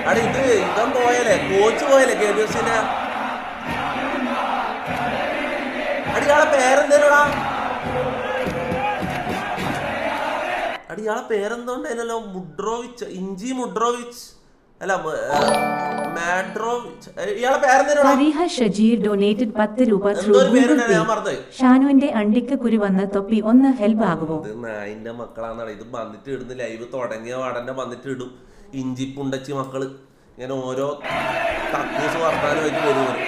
അടി ഇത് ഇവൻ പോയല്ലേ കോച്ച് പോയല്ലേ കെ ബി എഫ് സിന്റെ അടി ഇയാളെ പേരെന്തേലുടാ അടി ഇയാളെ പേരെന്തോണ്ടായിരുന്നല്ലോ മുഡ്രോവിച്ച് ഇഞ്ചി മുഡ്രോവിച്ച് അല്ല മ- ഏ, മാഡ്രോവിച്ച് ഏ, ഇയാളെ പേരെന്തേലുടാ ഫരീഹ ഷജീർ ഡൊനേറ്റഡ് പത്ത് രൂപ ത്രൂ എന്തോ ഒരു ഗൂഗിൾ പേരുണ്ട് പേ ഞാൻ മറന്നുപോയി ഷാനുവിന്റെ അണ്ടിക്ക് കുരു വന്ന തൊപ്പി ഒന്ന് ഹെൽപ്പ് ആകുമോ ഇത് നായിന്റെ മക്കളാന്നാണ് ഇത് വന്നിട്ട് ഇടുന്ന ലൈവ് തുടങ്ങിയ പാടന്നെ വന്നിട്ട് ഇടും ഇഞ്ചി പുണ്ടച്ചി മക്കള് ഇങ്ങനെ ഓരോ കക്കൂസ് വർത്താനമായിട്ട് വരും ഇവര്.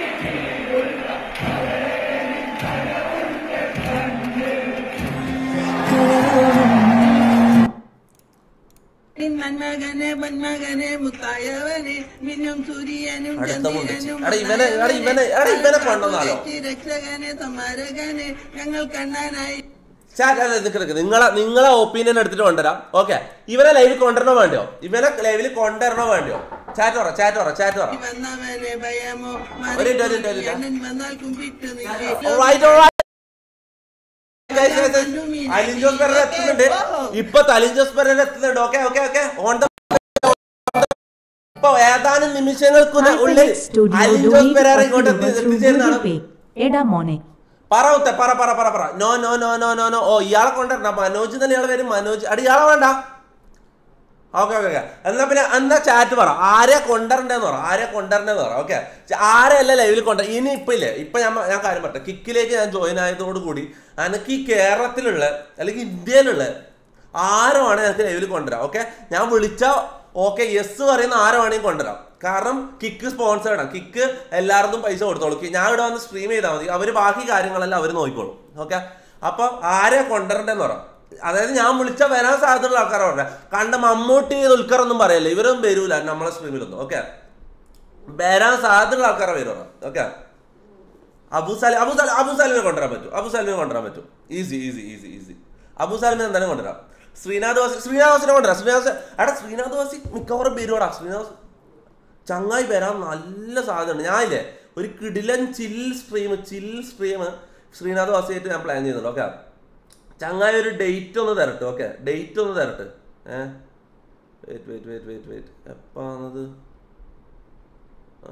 മന്മകനെ മന്മകനെ മുത്തായവനെ മിന്നും സൂര്യനും അടുത്ത മുണ്ടിച്ച്. ചന്ദ്രനും എടാ ഇവനെ എടാ ഇവനെ എടാ ഇവനെ കൊണ്ടുവന്നാലോ രക്ഷകനെ സമാരകനെ ഞങ്ങൾ കണ്ണാനായി ചാറ്റ് അതെ നിക്ക് നിക്ക് നിങ്ങളെ നിങ്ങളെ ഒപ്പീനിയൻ എടുത്തിട്ട് കൊണ്ടുവരാം ഓക്കെ ഇവനെ ലൈവിൽ കൊണ്ടുവരണോ വേണ്ടിയോ ഇവനെ ലൈവിൽ കൊണ്ടുവരണോ വേണ്ടിയോ ചാറ്റ് പറ ചാറ്റ് പറ ചാറ്റ് പറ വന്നവനെ ഭയമോ ഒരു മിനിറ്റ്, ഒരു മിനിറ്റ്, ഒരു മിനിറ്റ്. അണ്ണൻ വന്നാൽ കുമ്പിട്ട് Alright, alright. Guys, guys, guys. Alin Jose Perera എത്തുന്നുണ്ട് ഇപ്പൊ തലിൻ ജോസ് പെരേര എത്തുന്നുണ്ട് okay okay okay on the ഇപ്പൊ ഏതാനും നിമിഷങ്ങൾക്ക് ഉള്ളിൽ സ്റ്റുഡിയോ അലിൻ ജോസ് ഡൊനേറ്റ് പെരേര പത്ത് ഇങ്ങോട്ട് രൂപ എത്തി- ത്രൂ ഗൂഗിൾ എത്തിച്ചേരുന്നതാണ് പേ എടാ മോനെ പറ ഉത്തേ, പറ പറ പറ പറ no no no no no no ഓ ഇയാളെ കൊണ്ടുവരണ്ട മനോജ് തന്നെ ഇയാളെ പേര് മനോജ് അടി ഇയാളെ വേണ്ട ഓക്കെ ഓക്കെ ഓക്കെ എന്നാ പിന്നെ എന്നാ ചാറ്റ് പറ ആരെ കൊണ്ടുവരണ്ടെന്ന് പറ ആരെ കൊണ്ടുവരണ്ടെന്ന് പറ ഓക്കെ ആരെയല്ല ലൈവിൽ കൊണ്ട ഇനി ഇപ്പൊ ഇല്ലേ ഇപ്പൊ ഞാൻ ഞാൻ കാര്യം പറട്ടെ കിക്കിലേക്ക് ഞാൻ ജോയിൻ ആയതോട് കൂടി എനിക്ക് ഈ കേരളത്തിലുള്ള അല്ലെങ്കിൽ ഇന്ത്യയിലുള്ള ആരോ ആണ് എനിക്ക് ലൈവിൽ കൊണ്ടുവരാം ഓക്കെ ഞാൻ വിളിച്ച ഓക്കെ യെസ് പറയുന്ന ആരോ ആണെങ്കിൽ കൊണ്ടുവരാം കാരണം കിക്ക് സ്പോൺസർ ഇടാം കിക്ക് എല്ലാവർക്കും പൈസ കൊടുത്തോളൂ കി- ഞാൻ ഇവിടെ വന്ന് സ്ട്രീം ചെയ്താൽ മതി അവർ ബാക്കി കാര്യങ്ങളെല്ലാം അവർ നോക്കിക്കോളും ഓക്കെ അപ്പൊ ആരെ കൊണ്ടുവരണ്ടെന്ന് പറ അതായത് ഞാൻ വിളിച്ച വരാൻ സാധ്യതയുള്ള ആൾക്കാരെ പറഞ്ഞ കണ്ട മമ്മൂട്ടി ദുൽഖർ ഒന്നും പറയല്ലേ ഇവരൊന്നും വരൂല നമ്മളെ സ്ട്രീമിലൊന്നും ഓക്കെ വരാൻ സാധ്യതയുള്ള ആൾക്കാരെ വരും ഓക്കെ അബു സാലിം അബു സാലിം അബു സാലിമിനെ കൊണ്ടുവരാൻ പറ്റും അബു സാലിമിനെ കൊണ്ടുവരാൻ പറ്റും easy easy easy easy Abu സാലിമിനെ എന്തായാലും കൊണ്ടുവരാം ശ്രീനാഥ് വാസി ശ്രീനാഥ് വാസിനെ കൊണ്ടുവരാം ശ്രീനാഥ് എടാ ശ്രീനാഥ് വാസി മിക്കവാറും വരുവാടാ ശ്രീനാഥ് ചങ്ങായി വരാൻ നല്ല സാധ്യതയുണ്ട് ഞാനില്ലേ ഒരു കിടിലൻ chill stream chill stream Srinath വാസിയായിട്ട് ഞാൻ പ്ലാൻ ചെയ്യുന്നുണ്ട് ഓക്കെ ചങ്ങായി ഒരു ഡേറ്റ് ഒന്ന് തരട്ടെ ഓക്കെ ഡേറ്റ് ഒന്ന് തരട്ടെ ഏ wait wait wait wait wait എപ്പാണത് ആ,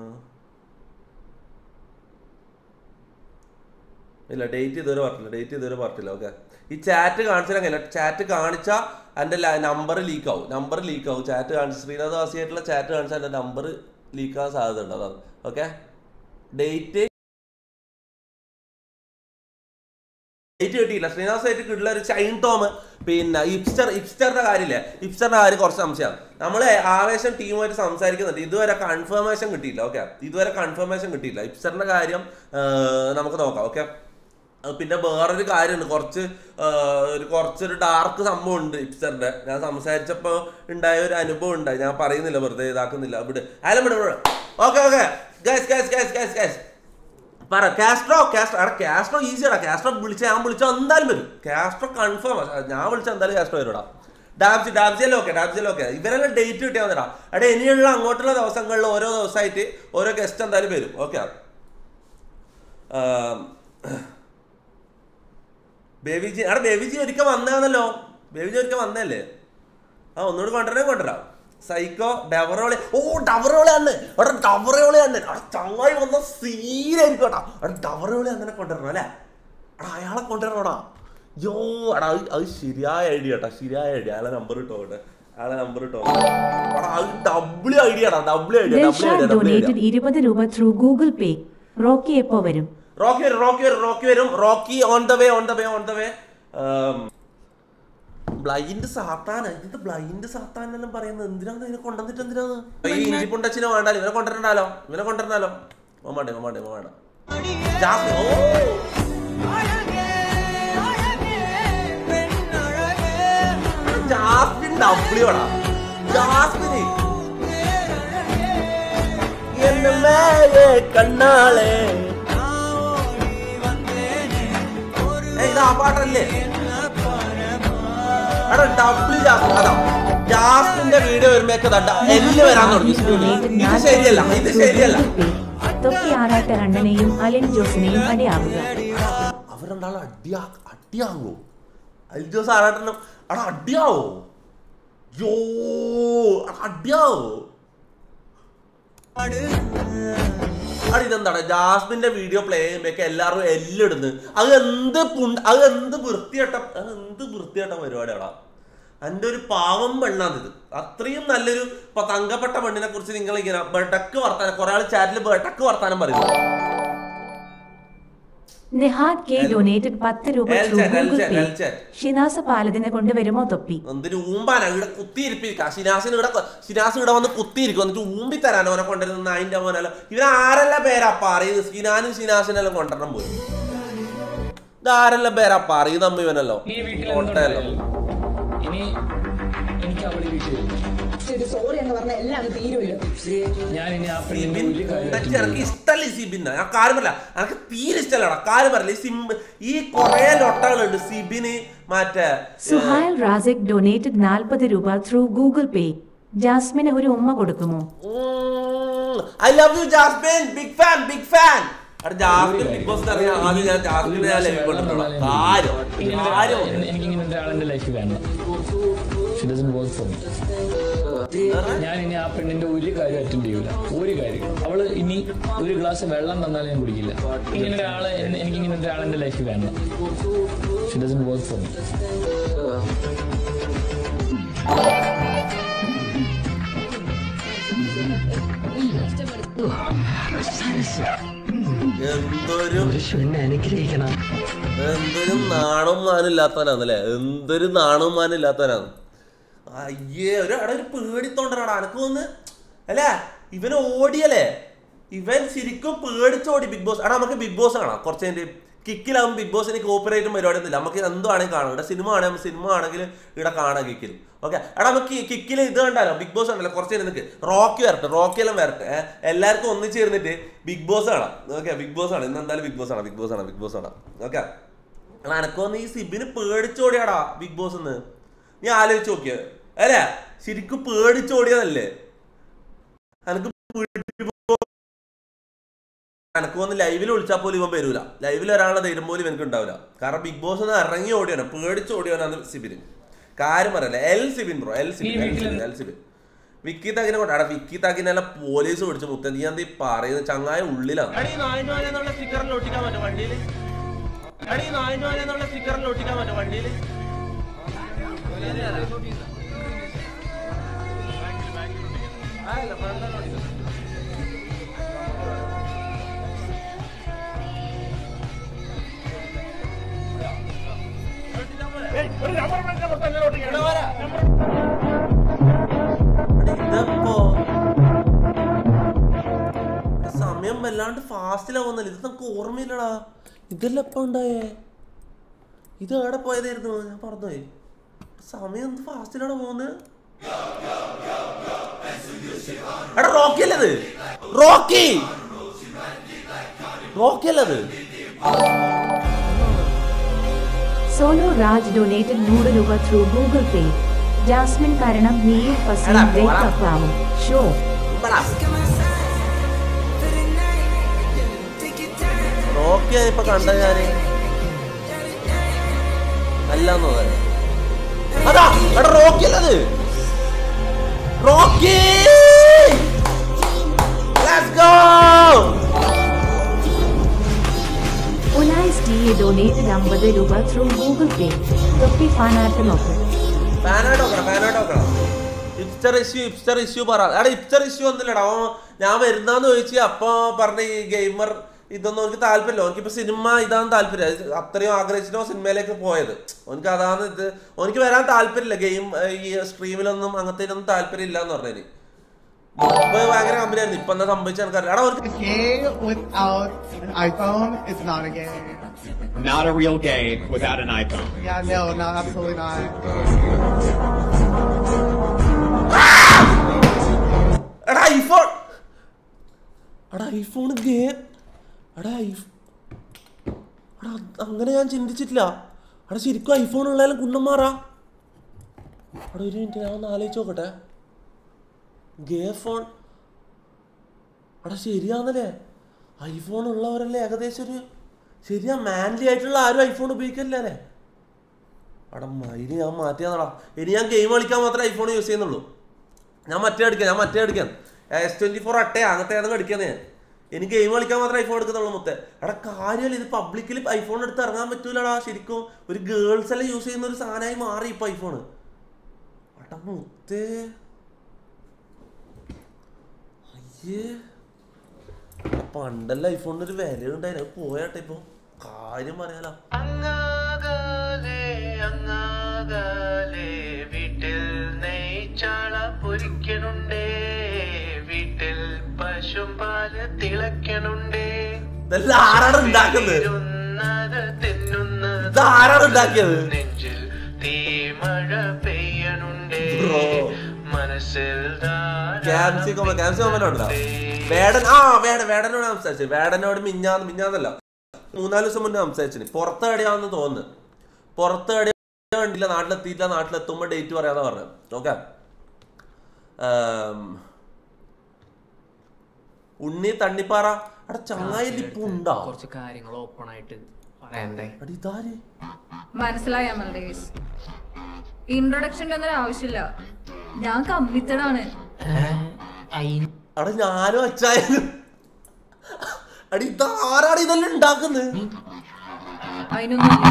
ഇല്ല ഡേറ്റ് ഇതുവരെ പറഞ്ഞില്ല ഡേറ്റ് ഇതുവരെ പറഞ്ഞില്ല ഓക്കെ ഈ ചാറ്റ് കാണിച്ചാൽ അങ്ങനെ ചാറ്റ് കാണിച്ചാൽ എൻ്റെ നമ്പർ ലീക്ക് ആവും നമ്പർ ലീക്ക് ആവും ചാറ്റ് കാണിച്ച് ശ്രീനാഥ് വാസിയായിട്ടുള്ള ചാറ്റ് കാണിച്ചാൽ എൻ്റെ നമ്പർ ലീക്ക് ആവാൻ സാധ്യത ഉണ്ട് അതാണ് ഓക്കെ ഡേറ്റ് ഡേറ്റ് കിട്ടിയില്ല ശ്രീനിവാസ് ആയിട്ട് കിട്ടില്ല ഒരു ചൈൻ ടോം പിന്നെ ഇപ്സ്റ്റർ ഇപ്സ്റ്ററിന്റെ കാര്യമില്ലേ ഇപ്സ്റ്ററിന്റെ കാര്യം കുറച്ച് സംശയമാണ് നമ്മൾ ആവേശം ടീമായിട്ട് സംസാരിക്കുന്നുണ്ട് ഇതുവരെ കൺഫർമേഷൻ കിട്ടിയില്ല ഓക്കെ ഇതുവരെ കൺഫർമേഷൻ കിട്ടിയില്ല ഇപ്സ്റ്ററിന്റെ കാര്യം ആ, നമുക്ക് നോക്കാം ഓക്കെ പിന്നെ വേറൊരു കാര്യമുണ്ട് കുറച്ച് ആ, ഒരു കുറച്ചൊരു ഡാർക്ക് സംഭവം ഉണ്ട് ഇപ്സ്റ്ററിന്റെ ഞാൻ സംസാരിച്ചപ്പോൾ ഉണ്ടായ ഒരു അനുഭവം ഉണ്ടായി ഞാൻ പറയുന്നില്ല വെറുതെ ഇതാക്കുന്നില്ല ഇവിടെ ആയാലും ഇവിടെ okay okay guys guys guys guys guys പറ കാസ്ട്രോ കാസ്ട്രോ എടാ കാസ്ട്രോ ഈസിയാടാ കാസ്ട്രോ വിളിച്ച ഞാൻ വിളിച്ച എന്തായാലും വരും കാസ്ട്രോ കൺഫേം ഞാൻ വിളിച്ച എന്തായാലും കാസ്ട്രോ വരുടാ ഡാബ്സി ഡാബ്സിയല്ലോ ഓക്കെ ഡാബ്സിയല്ലോ ഓക്കെ ഇവരെല്ലാം ഡേറ്റ് കിട്ടിയാൽ മതിടാ എടാ ഇനിയുള്ള അങ്ങോട്ടുള്ള ദിവസങ്ങളിൽ ഓരോ ദിവസമായിട്ട് ഓരോ ഗസ്റ്റ് എന്തായാലും വരും ഓക്കെ ബേബിജി എടാ ബേബിജി ഒരിക്കൽ വന്നാന്നല്ലോ ബേബിജി ഒരിക്കൽ വന്നല്ലേ ആ ഒന്നുകൂടി കൊണ്ടുവരാൻ കൊണ്ടുവരാം സൈക്കോ ഡവറോളി ഓ ഡവറോളി അണ്ണൻ അവിടെ ഡവറോളി അണ്ണൻ അവിടെ ചങ്ങായി വന്ന സീനായിരിക്കും കേട്ടോ അവിടെ ഡവറോളി അണ്ണനെ കൊണ്ടുവരണം അല്ലേ എടാ അയാളെ കൊണ്ടുവരണോടാ യോ എടാ അത് അത് ശരിയായ ഐഡിയ കേട്ടോ ശരിയായ ഐഡിയ അയാളെ നമ്പർ ഇട്ടോ അവിടെ അയാളെ നമ്പർ ഇട്ടോ എടാ അത് ഡബിൾ ഐഡിയ ടാ double idea double Dilshad idea double idea donated ഇരുപത് രൂപ ത്രൂ ഗൂഗിൾ പേ റോക്കി എപ്പോ വരും റോക്കി വരും റോക്കി വരും റോക്കി വരും Rocky on the way on the way on the way blind സാത്താന ഇത് ബ്ലൈൻഡ് സാത്താൻ എന്നെല്ലാം പറയുന്നത് എന്തിനാണ് ഇതിനെ കൊണ്ടുവന്നിട്ട് എന്തിനാണ് ഈ ഇഞ്ചിപ്പുണ്ടച്ചിനെ വേണ്ടാലോ ഇവനെ കൊണ്ടുവരണ്ടാലോ ഇവനെ കൊണ്ടുവരണാലോ ഓമാണ്ടേ ഓമാണ്ടേ ഓമാണ്ട ജാസ്മിൻ ഓ ജാസ്മിൻ ഡബ്ല്യൂടാ ജാസ്മിന് എന്നെ മേലെ കണ്ണാളെ ഏയ് ഇത് ആ പാട്ടല്ലേ എടാ ഡബ്ല്യു ജാസ്മിൻ അതാ ജാസ്മിന്റെ വീഡിയോ വരുമ്പോഴൊക്കെ ദാ എല്ലാം വരാൻ തുടങ്ങി ഇത് ശരിയല്ല ഇത് ശരിയല്ല തൊപ്പി ആറാട്ട് അണ്ണനെയും അലിൻ ജോസിനെയും അടിയാവുക അവരെന്താളും അടിയാ അടിയാവോ അൽജോസ് ആറാട്ടെണ്ണം അവിടെ അടിയാവോ യോ അവിടെ അടിയാവോ അവിടെ ഇതെന്താണ് ജാസ്മിന്റെ വീഡിയോ പ്ലേ ചെയ്യുമ്പോഴൊക്കെ എല്ലാവരും എല്ലാം ഇടുന്നു അത് എന്ത് പുണ്ട് അത് എന്ത് വൃത്തിയട്ട അത് എന്ത് വൃത്തിയട്ട പരിപാടിയാടാ എൻ്റെ ഒരു പാവം പെണ്ണാണിത് അത്രയും നല്ലൊരു ഇപ്പൊ തങ്കപ്പെട്ട പെണ്ണിനെ കുറിച്ച് നിങ്ങൾ ഇങ്ങനെ ബെട്ടക്ക് വർത്താനം കുറെ ആൾ ചാറ്റിൽ ബെട്ടക്ക് വർത്താനം പറയുന്നു നിഹാദ് കെ ഡൊനേറ്റഡ് പത്ത് രൂപ L through chat, L Google chat, pay L chat. ഷിനാസ പാലതിനെ കൊണ്ടുവരുമോ തൊപ്പി എന്തിനു ഊമ്പാനാ ഇവിടെ കുത്തിയിരിപ്പിക്ക ഷിനാസിന് ഇവിടെ കൊ- ഷിനാസ് ഇവിടെ വന്ന് കുത്തിയിരിക്കും എന്നിട്ട് ഊമ്പി തരാനോ അവനെ കൊണ്ടുവരുന്ന അതിന്റെ മോനല്ലോ ഇവൻ ആരെല്ലാം പേരാ പറയുന്നത് ഷിനാനും ഷിനാസിനെല്ലാം കൊണ്ടുവരണം പോയി ഇതാരെല്ലാം പേരാ പറയുന്നത് അമ്മ ഇവനല്ലോ ഈ വീട്ടിൽ കോട്ടയല്ലോ ഇനി എനിക്ക് അവളെ വീട്ടിൽ ശരി സോറി എന്ന് പറഞ്ഞ എല്ലാം അങ്ങ് തീരുമല്ലോ ഞാൻ ഇനി ആ പെണ്ണിന്റെ സിബിൻ ഒരു കാര്യം ഉണ്ടച്ചി എനിക്ക് ഇഷ്ടമല്ല ഈ സിബിന് ഞാൻ കാര്യം പറയില്ല എനിക്ക് തീരെ ഇഷ്ടമല്ലടാ കാര്യം പറയില്ല ഈ സിം ഈ കൊറേ ലൊട്ടകളുണ്ട് സിബിന് മറ്റേ സുഹൈൽ റാസിക് ഡൊനേറ്റഡ് നാൽപ്പത് രൂപ ത്രൂ ഗൂഗിൾ പേ ജാസ്മിന് ഒരു ഉമ്മ കൊടുക്കുമോ I love you Jasmin big fan big fan അവിടെ ജാസ്മിൻ ബിഗ് ബോസ് അറിയാം ആദ്യം ഞാൻ ജാസ്മിനെ ഞാൻ ലൈവ് കൊണ്ടിട്ടുള്ള കാര്യം ഇങ്ങനെ കാര്യം എനിക്ക് ഇങ്ങനെ ഒരാളെന്റെ ലൈഫ് വേണ്ട she doesn't work for me ഞാൻ ഇനി ആ പെണ്ണിന്റെ ഒരു കാര്യം അറ്റൻഡ് ചെയ്യൂല ഒരു കാര്യം അവള് ഇനി ഒരു ഗ്ലാസ് വെള്ളം തന്നാലും ഞാൻ കുടിക്കില്ല ഇങ്ങനെ ഒരാളെ എന്നെ- എനിക്ക് ഇങ്ങനെ ഒരാളെന്റെ ലൈഫ് വേണ്ട she doesn't work for me എന്തൊരു എന്തൊരു നാണവും മാനും ഇല്ലാത്തവനാന്നല്ലേ എന്തൊരു നാണവും മാനും ഇല്ലാത്തവനാണ് അയ്യേ ഒരു അവിടെ ഒരു പേടിത്തോണ്ടനാടാ എനക്ക് തോന്നുന്നു അല്ലേ ഇവൻ ഓടിയല്ലേ ഇവൻ ശരിക്കും പേടിച്ചോടി ബിഗ് ബോസ് എടാ നമുക്ക് ബിഗ് ബോസ് കാണാം കുറച്ച് കഴിഞ്ഞ് കിക്കിലാകുമ്പോൾ ബിഗ് ബോസിന് കോപ്പറേറ്റും പരിപാടി ഒന്നുമില്ല നമുക്ക് എന്തോ ആണെങ്കിൽ കാണാം ഇവിടെ സിനിമ ആണെങ്കിൽ സിനിമ ആണെങ്കിൽ ഇവിടെ കാണാം കിക്കിൽ ഓക്കെ എടാ നമുക്ക് കിക്കിൽ ഇത് കണ്ടാലോ ബിഗ് ബോസ് കണ്ടല്ലോ കുറച്ച് നേരം നിൽക്ക് റോക്കി വരട്ടെ റോക്കി എല്ലാം വരട്ടെ ഏ, എല്ലാവർക്കും ഒന്നിച്ച് ചേർന്നിട്ട് ബിഗ് ബോസ് കാണാം ഓക്കെ ബിഗ് ബോസ് ആണ് ഇന്ന് എന്തായാലും ബിഗ് ബോസ് ആണ് ബിഗ് ബോസ് ആണ് ബിഗ് ബോസ് ആണ് ഓക്കെ എനക്കൊന്ന് ഈ സിബിന് പേടിച്ചോടിയാടാ ബിഗ് ബോസ് എന്ന് നീ ആലോചിച്ച് നോക്കിയ അല്ലേ ശരിക്കും പേടിച്ചോടിയതല്ലേ എനക്ക് എനക്ക് വന്ന് ലൈവിൽ വിളിച്ചാൽ പോലും ഇവൻ വരൂല ലൈവിൽ ഒരാളെ ധൈര്യം പോലും ഇവനക്ക് ഉണ്ടാവില്ല കാരണം ബിഗ് ബോസ് ഒന്ന് ഇറങ്ങി ഓടിയാണ് പേടിച്ച് ഓടിയവനാണ് സിബിന് കാര്യം പറയല്ല L Sibin bro L Sibin L Sibin L Sibin Vicky താക്കിനെ കൊണ്ട് അവിടെ വിക്കി താക്കിനെ പോലീസ് പിടിച്ച് മുത്ത നീ എന്താ ഈ പറയുന്നത് ചങ്ങായ ഉള്ളിലാണ് അടി നായിനോനെന്നുള്ള സ്റ്റിക്കറിൽ ഒട്ടിക്കാൻ പറ്റും വണ്ടിയിൽ അടി നായിനോനെന്നുള്ള സ്റ്റിക്കറിൽ ഒട്ടിക്കാൻ പറ്റും വണ്ടിയിൽ ഇതപ്പോ സമയം വല്ലാണ്ട് ഫാസ്റ്റിലാ പോകുന്നില്ല ഇത് നമുക്ക് ഓർമ്മയില്ലടാ ഇതെല്ലാം എപ്പോ ഉണ്ടായേ ഇത് എവിടെ പോയതായിരുന്നു ഞാൻ പറഞ്ഞോയി സമയം എന്ത് ഫാസ്റ്റിലാണ് പോകുന്നത് എടാ റോക്കി അല്ലത് റോക്കി റോക്കി അല്ലത് സോനു രാജ് ഡൊനേറ്റഡ് നൂറ് രൂപ ത്രൂ ഗൂഗിൾ പേ ജാസ്മിൻ കാരണം നീയും എടാ, ഫസിയും ബ്രേക്കപ്പ് ആവും ഷോ റോക്കി ഇപ്പൊ കണ്ട ഞാന് അല്ലാന്ന് തോന്നുന്നു അതാ എടാ റോക്കി അല്ലത് റോക്കി ലെറ്റ്സ് ഗോ ഉലായ്സ് ടി എ ഡൊനേറ്റഡ് അമ്പത് രൂപ ത്രൂ ഗൂഗിൾ പേ തൊപ്പി ഫാനായിട്ട് നോക്ക് ഫാനായിട്ട് നോക്കണം ഫാനായിട്ട് നോക്കണം ഇപ്സ്റ്റർ ഇഷ്യൂ ഇപ്സ്റ്റർ ഇഷ്യൂ പറ എടാ ഇപ്സ്റ്റർ ഇഷ്യൂ ഒന്നുമില്ലടാ അവൻ ഞാൻ വരുന്നാന്ന് ചോദിച്ചു അപ്പൊ പറഞ്ഞ ഈ ഗെയിമർ ഇതൊന്നും എനിക്ക് താല്പര്യമില്ല എനിക്കിപ്പോ സിനിമ ഇതാണ് താല്പര്യം അത് അത്രയും ആഗ്രഹിച്ചിട്ടോ സിനിമയിലേക്ക് പോയത് എനിക്ക് അതാണ് ഇത് എനിക്ക് വരാൻ താല്പര്യമില്ല ഗെയിം ഈ സ്ട്രീമിലൊന്നും അങ്ങനത്തെ ഒന്നും താല്പര്യം ഇല്ല എന്ന് പറഞ്ഞതിന് മുമ്പ് ഭയങ്കര കമ്പനി ആയിരുന്നു ഇപ്പൊ എന്താ സംഭവിച്ച എനിക്കറിയാം എടാ അവർക്ക് gay without an iPhone is not a gay. Not a real gay without an iPhone. Yeah, no, no, absolutely not. എടാ ഐഫോൺ എടാ ഐഫോൺ ഗേ എടാ ഐഫ് എടാ അത് അങ്ങനെ ഞാൻ ചിന്തിച്ചിട്ടില്ല എടാ ശരിക്കും ഐഫോൺ ഉള്ളാലും കുണ്ണന്മാറാ എടാ ഒരു മിനിറ്റ് ഞാൻ ഒന്ന് ആലോചിച്ച് നോക്കട്ടെ ഗേ ഫോൺ എടാ ശരിയാന്നല്ലേ ഐഫോൺ ഉള്ളവരല്ലേ ഏകദേശം ഒരു ശരിയാ മാൻലി ആയിട്ടുള്ള ആരും ഐഫോൺ ഉപയോഗിക്കില്ല അല്ലേ എടാ മയില് ഞാൻ മാറ്റിയാന്നടാ ഇനി ഞാൻ ഗെയിം കളിക്കാൻ മാത്രമേ ഐഫോൺ യൂസ് ചെയ്യുന്നുള്ളൂ ഞാൻ മറ്റേ അടിക്കാം ഞാൻ മറ്റേ അടിക്കാം എസ് ട്വന്റി ഫോർ അട്ടേ അങ്ങനത്തെ ഏതെങ്കിലും അടിക്കുന്നേ എനിക്ക് ഗെയിം കളിക്കാൻ മാത്രമേ ഐഫോൺ എടുക്കുന്നുള്ളൂ മുത്തേ എടാ കാര്യമല്ല ഇത് പബ്ലിക്കിൽ ഐഫോൺ എടുത്ത് ഇറങ്ങാൻ പറ്റൂലടാ ശരിക്കും ഒരു ഗേൾസ് എല്ലാം യൂസ് ചെയ്യുന്ന ഒരു സാധനമായി മാറി ഇപ്പൊ ഐഫോണ് എടാ മുത്തേ അയ്യേ പണ്ടല്ല ഐഫോണിന് ഒരു വില ഉണ്ടായിരുന്നു അത് പോയാട്ടെ ഇപ്പൊ കാര്യം പറയാലോ അങ്ങാകലെ അങ്ങാകലെ വീട്ടിൽ നെയ്ച്ചാള പൊരിക്കണുണ്ടേ വീട്ടിൽ പശുമ്പാല് തിളക്കണുണ്ടേ ഇതെല്ലാം ആരാണ് ഉണ്ടാക്കുന്നത് തിരുന്നത് തിന്നുന്നത് ഇത് ആരാണ് ഉണ്ടാക്കിയത് നെഞ്ചിൽ തീമഴ പെയ്യണുണ്ടേ Bro. മനസ്സിൽ ക്യാൻസി കൊമ ക്യാൻസി കൊമൻ ഉണ്ടോ വേടൻ ആ വേടൻ വേടനോട് സംസാരിച്ചു വേടനോട് മിഞ്ഞാന്ന് മിഞ്ഞാന്നല്ല മൂന്നാല് ദിവസം മുന്നേ സംസാരിച്ചു പുറത്ത് എവിടെയാണെന്ന് തോന്നുന്നു പുറത്ത് എവിടെയാ കണ്ടില്ല നാട്ടിലെത്തിയില്ല നാട്ടിലെത്തുമ്പോ ഡേറ്റ് പറയാന്ന് പറഞ്ഞത് ഓക്കെ ഉണ്ണി തണ്ണിപ്പാറ അവിടെ ചങ്ങായി ഇപ്പൊ ഉണ്ടോ കുറച്ച് കാര്യങ്ങൾ ഓപ്പൺ ആയിട്ട് പറയണ്ടേ അടി ഇതാര് മനസ്സിലായി അമൽ ഡേവിസ് ഇൻട്രൊഡക്ഷൻ്റെ ഒന്നും ആവശ്യമില്ല ഞാൻ കമ്മിറ്റഡാണ് അവിടെ ഞാനും അച്ചായാലും അടി ഇതാരാണ് ഇതെല്ലാം ഉണ്ടാക്കുന്നത് അതിനൊന്നും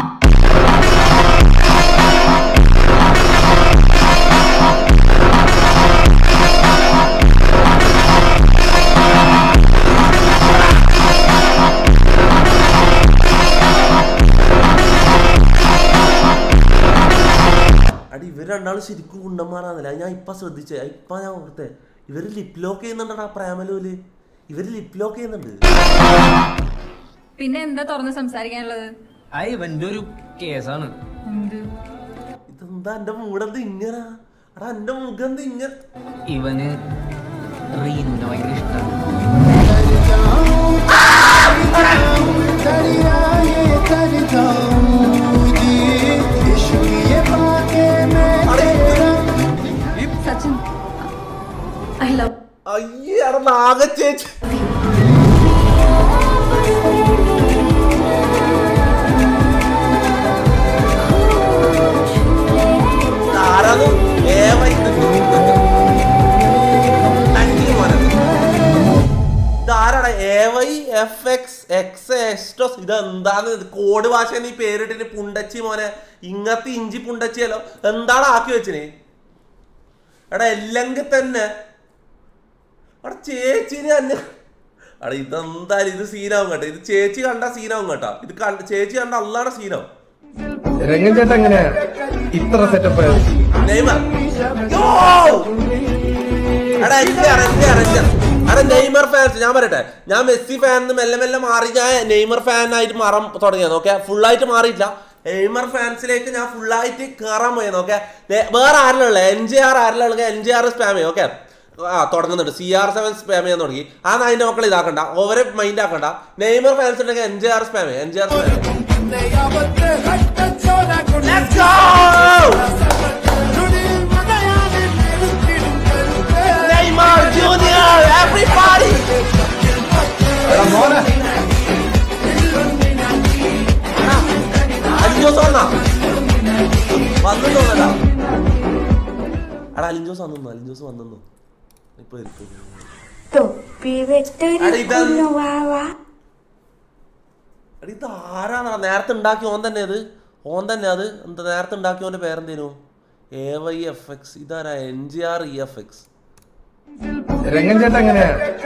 അടി ഇവർ രണ്ടാളും ശരിക്കും ഗുണ്ടന്മാരാന്നില്ല അത് ഞാൻ ഇപ്പൊ ശ്രദ്ധിച്ചേ അത് ഇപ്പൊ ഞാൻ ഓർത്തെ ഇവര് ലിപ് ലോക്ക് ചെയ്യുന്നുണ്ടടാ പ്രേമലൂല് ഇവര് ലിപ് ലോക്ക് ചെയ്യുന്നുണ്ട് പിന്നെ എന്താ തുറന്ന് സംസാരിക്കാനുള്ളത് ആ ഇവന്റെ ഒരു കേസാണ് എന്ത് ഇതെന്താ എന്റെ മൂടെന്ത് ഇങ്ങനെ എടാ എന്റെ മുഖം എന്ത് ഇങ്ങനെ ഇവന് റീനുവിനെ ഭയങ്കര ഇഷ്ടമാണ് സച്ചിൻ ഐ ലവ് അയ്യേ എടാ നാഗച്ചേച്ചി ആരാണ് ഏവൈ ഇതാരാടാ A Y F X X എക്സ്റ്റോസ് ഇതെന്താന്ന് കോഡ് ഭാഷ നീ പേരിട്ടിന് പുണ്ടച്ചി മോനെ ഇങ്ങത്തെ ഇഞ്ചി പുണ്ടച്ചിയല്ലോ എന്താണ് ആക്കി വെച്ചിന് എടാ അല്ലെങ്കിൽ തന്നെ എടാ ചേച്ചിനെ അന്നെ എടാ ഇതെന്തായാലും ഇത് സീനാവും കേട്ടോ ഇത് ചേച്ചി കണ്ട സീനാവും കേട്ടോ ഇത് കണ്ട ചേച്ചി കണ്ട അല്ലാടെ സീനാവും രംഗൻ ചേട്ടൻ എങ്ങനെ ഇത്ര സെറ്റപ്പ് നെയ്മർ യോ! എടാ എൻജാർ എൻജാർ എൻജാർ എടാ നെയ്മർ ഫാൻസ് ഞാൻ പറയട്ടെ ഞാൻ മെസ്സി ഫാൻ മെല്ലെ മെല്ലെ മാറി ഞാൻ നെയ്മർ ഫാൻ ആയിട്ട് മാറാൻ തുടങ്ങിയത് ഓക്കെ ഫുൾ ആയിട്ട് മാറിയില്ല നെയ്മർ ഫാൻസിലേക്ക് ഞാൻ ഫുൾ ആയിട്ട് കയറാൻ പോയത് ഓക്കെ വേറെ ആരിലുള്ള എൻ ജെ ആർ ആരിലുള്ള എൻ ജെ ആർ സ്പാം ചെയ്യും ഓക്കെ ആ തുടങ്ങുന്നുണ്ട് സി ആർ സെവൻ സ്പാം ചെയ്യാൻ തുടങ്ങി ആ അതിന്റെ മക്കൾ ഇതാക്കണ്ട ഓവരെ മൈൻഡ് ആക്കണ്ട നെയ്മർ ഫാൻസ് ഉണ്ടെങ്കിൽ എൻ ജെ ആർ സ്പാം ചെയ്യും N J R spam Let's go! Neymar Junior, everybody! അലിഞ്ചോസ് വന്നാ വന്നു തോന്നടാ എടാ അലിഞ്ചോസ് വന്നു അലിഞ്ചോസ് വന്നു ഇപ്പൊ ഇരിക്കും തൊപ്പി വെട്ടൊരു അടി ഇതാ- കുഞ്ഞുവാവ എടാ ഇത് ആരാണ് നേരത്തെ ഉണ്ടാക്കി ഓൻ തന്നെ അത് ഓൻ തന്നെ അത് എന്താ നേരത്തെ ഉണ്ടാക്കിയോന്റെ പേരെന്തേനു എ വൈ എഫ് എക്സ് ഇതാരാ N G R E F X Rangan ചേട്ടൻ എങ്ങനെ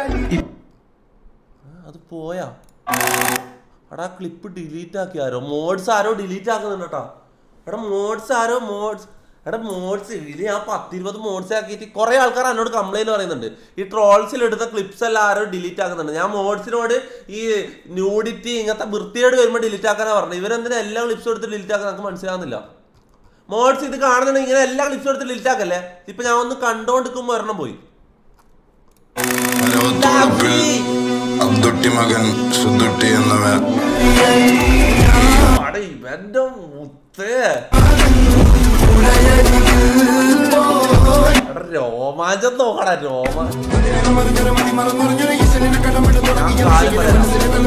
അത് പോയാ എടാ ക്ലിപ്പ് ഡിലീറ്റ് ആക്കി ആരോ മോഡ്സ് ആരോ ഡിലീറ്റ് ആക്കുന്നുണ്ട് കേട്ടോ എടാ മോഡ്സ് ആരോ മോഡ്സ് എടാ മോഡ്സ് ഇതിൽ ഞാൻ പത്തിരുപത് മോഡ്സ് ആക്കിയിട്ട് കുറെ ആൾക്കാർ എന്നോട് കംപ്ലൈന്റ് പറയുന്നുണ്ട് ഈ ട്രോൾസിൽ എടുത്ത ക്ലിപ്സ് എല്ലാം ആരോ ഡിലീറ്റ് ആക്കുന്നുണ്ട് ഞാൻ മോഡ്സിനോട് ഈ ന്യൂഡിറ്റി ഇങ്ങനത്തെ വൃത്തിയോട് വരുമ്പോൾ ഡിലീറ്റ് ആക്കാനാ പറഞ്ഞത് ഇവരെന്തിനാ എല്ലാ ക്ലിപ്സും എടുത്ത് ഡിലീറ്റ് ആക്കാൻ നമുക്ക് മനസ്സിലാകുന്നില്ല മോഡ്സ് ഇത് കാണുന്നുണ്ടെങ്കിൽ ഇങ്ങനെ എല്ലാ ക്ലിപ്സും എടുത്ത് ഡിലീറ്റ് ആക്കല്ലേ ഇപ്പൊ ഞാൻ ഒന്ന് കണ്ടോണ്ടിരിക്കുമ്പോ ഒരെണ്ണം പോയി അബ്ദുട്ടി മകൻ സുദുട്ടി എന്നവൻ അടേ ഇവന്റെ മുത്തേ എടാ രോമാഞ്ചം നോക്കടാ രോമ ഞാൻ കാര്യം പറയാം.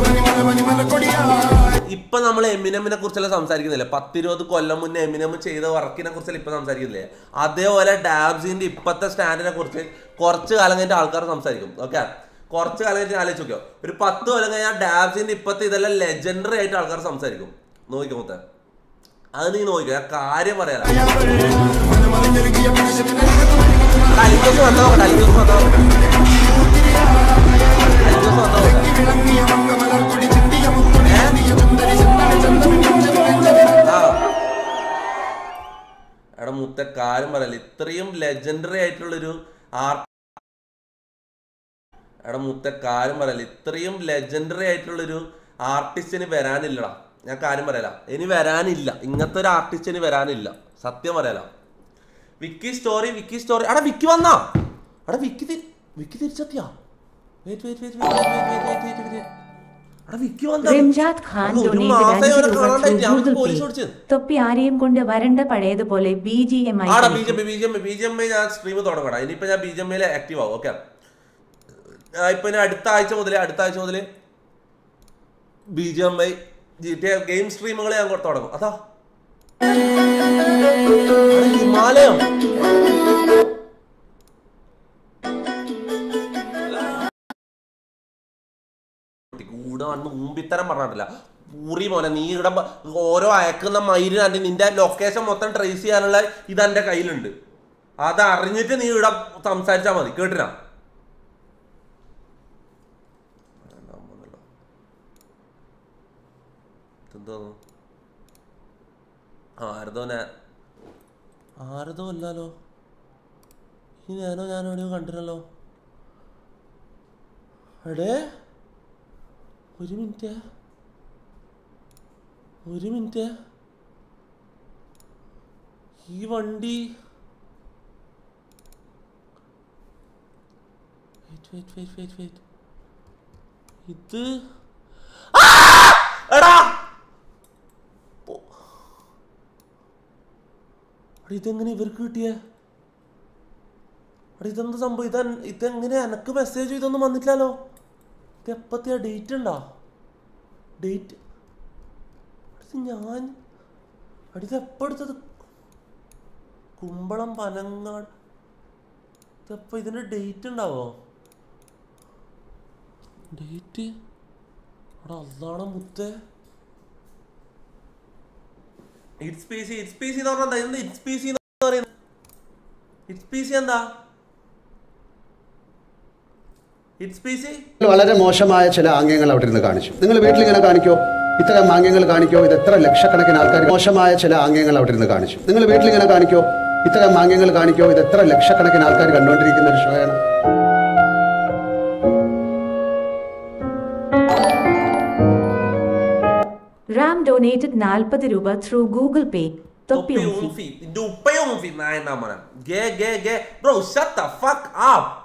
ഇപ്പൊ നമ്മൾ എമിനമിനെ കുറിച്ചല്ല സംസാരിക്കുന്നില്ലേ പത്തിരുപത് കൊല്ലം മുന്നേ എമിനം ചെയ്ത വർക്കിനെ കുറിച്ചല്ല ഇപ്പൊ സംസാരിക്കുന്നില്ലേ അതേപോലെ ഡാബ്സിന്റെ ഇപ്പത്തെ സ്റ്റാൻഡിനെ കുറിച്ച് കുറച്ച് കാലം കഴിഞ്ഞിട്ട് ആൾക്കാർ സംസാരിക്കും ഓക്കെ കുറച്ച് കാലം കഴിഞ്ഞിട്ട് ആലോചിച്ച് നോക്കിയോ ഒരു പത്ത് കൊല്ലം കഴിഞ്ഞാൽ ഡാബ്സിന്റെ ഇപ്പത്തെ ഇതെല്ലാം ലെജൻഡറി ആയിട്ട് ആൾക്കാർ സംസാരിക്കും നോക്കിക്കോ മുത്തേ അത് നീ നോക്കിക്കോ ഞാൻ കാര്യം പറയാല അലിജോസ് വന്നോ അലിജോസ് വന്നോ അലിജോസ് വന്നോ ആ. എടാ മുത്ത കാര്യം പറയല്ല ഇത്രയും ലെജൻഡറി ആയിട്ടുള്ളൊരു ആർട്ട് എടാ മുത്ത കാര്യം പറയല്ല ഇത്രയും ലെജൻഡറി ആയിട്ടുള്ളൊരു ആർട്ടിസ്റ്റിന് വരാനില്ലടാ ഞാൻ കാര്യം പറയല ഇനി വരാനില്ല ഇങ്ങനത്തെ ഒരു ആർട്ടിസ്റ്റിന് വരാനില്ല സത്യം പറയല വിക്കി സ്റ്റോറി വിക്കി സ്റ്റോറി എടാ വിക്കി വന്നാ എടാ വിക്കി തി- വിക്കി തിരിച്ചെത്തിയാ wait wait wait wait wait wait wait എടാ വിക്കി വന്നാ റിംജാദ് ഖാൻ അല്ല, ഒരു ഡൊനേറ്റഡ് മാസം അഞ്ച് ഇവരെ രൂപ കാണാണ്ടായിട്ട് through അവർക്ക് ഗൂഗിൾ പോലീസ് പേ ഓടിച്ചത് തൊപ്പി ആരെയും കൊണ്ട് വരണ്ട പഴയതുപോലെ ബി ജി എം ഐ ആടാ B J P B J B J M I ഞാൻ സ്ട്രീം തുടങ്ങണം ഇനിയിപ്പോ ഞാൻ ബി ജെ എം ഐയിൽ ആക്റ്റീവ് ആവും ഓക്കെ ഇപ്പൊ ഇനി അടുത്ത ആഴ്ച മുതൽ അടുത്ത ആഴ്ച മുതൽ B J M I G T game സ്ട്രീമുകൾ ഞാൻ കൊ- തുടങ്ങും അതാ എടാ, ഹിമാലയം കൂടെ വന്ന് ഊമ്പിത്തരം പറഞ്ഞിട്ടില്ല പൂറി മോനെ നീ ഇവിടെ ബ- ഓരോ അയക്കുന്ന മയില് കണ്ട് നിന്റെ ലൊക്കേഷൻ മൊത്തം ട്രേസ് ചെയ്യാനുള്ള ഇത് എന്റെ കയ്യിലുണ്ട് അത് അറിഞ്ഞിട്ട് നീ ഇവിടെ സംസാരിച്ചാ മതി കേട്ടിനാ എന്തോന്നു ആരതോ ഞാൻ ആരതോ അല്ലല്ലോ ഈ ഞാനോ ഞാനോ എവിടെയോ കണ്ടില്ലല്ലോ എടേ ഒരു മിനിറ്റ് ഒരു മിനിറ്റ് ഈ വണ്ടി wait wait wait wait wait ഇത് ആ! എടാ ഓ. എടാ, ഇതെങ്ങനെ ഇവർക്ക് കിട്ടിയേ എടാ ഇതെന്ത് സംഭവം ഇത് ഇതെങ്ങനെ എനക്ക് മെസ്സേജ് ഇതൊന്നും വന്നിട്ടില്ലല്ലോ ഇത് എപ്പത്തിയാ ഡേറ്റ് ഉണ്ടോ ഡേറ്റ് ഇത് ഞാൻ അടി ഇത് എപ്പോൾ എടുത്തത് കുമ്പളം പനങ്ങാട് ഇതെപ്പോ ഇതിന്റെ ഡേറ്റ് ഉണ്ടാവോ ഡേറ്റ് അവിടെ അതാണ് മുത്തേ it's P C it's P C എന്ന് പറഞ്ഞാൽ എന്താ ഇറ്റ്സ് പി സി എന്ന് പറയുന്നത് ഇറ്റ്സ് പി സി എന്താ ഇറ്റ്സ് പി സി വളരെ മോശമായ ചില ആംഗ്യങ്ങൾ അവിടെ ഇരുന്ന് കാണിച്ചു നിങ്ങൾ വീട്ടിൽ ഇങ്ങനെ കാണിക്കോ ഇത്തരം ആംഗ്യങ്ങൾ കാണിക്കോ ഇത് എത്ര ലക്ഷക്കണക്കിന് ആൾക്കാർ മോശമായ ചില ആംഗ്യങ്ങൾ അവിടെ ഇരുന്ന് കാണിച്ചു നിങ്ങൾ വീട്ടിൽ ഇങ്ങനെ കാണിക്കോ ഇത്തരം ആംഗ്യങ്ങൾ കാണിക്കോ ഇത് എത്ര ലക്ഷക്കണക്കിന് ആൾക്കാർ കണ്ടുകൊണ്ടിരിക്കുന്ന ഒരു ഷോയാണ് റാം ഡൊനേറ്റഡ് നാൽപ്പത് രൂപ ത്രൂ ഗൂഗിൾ പേ തൊപ്പി തൊപ്പി ഊമ്പി ഊമ്പി നിന്റെ ഉപ്പയും ഊമ്പി നായനാ മോനെ gay gay gay bro shut the fuck up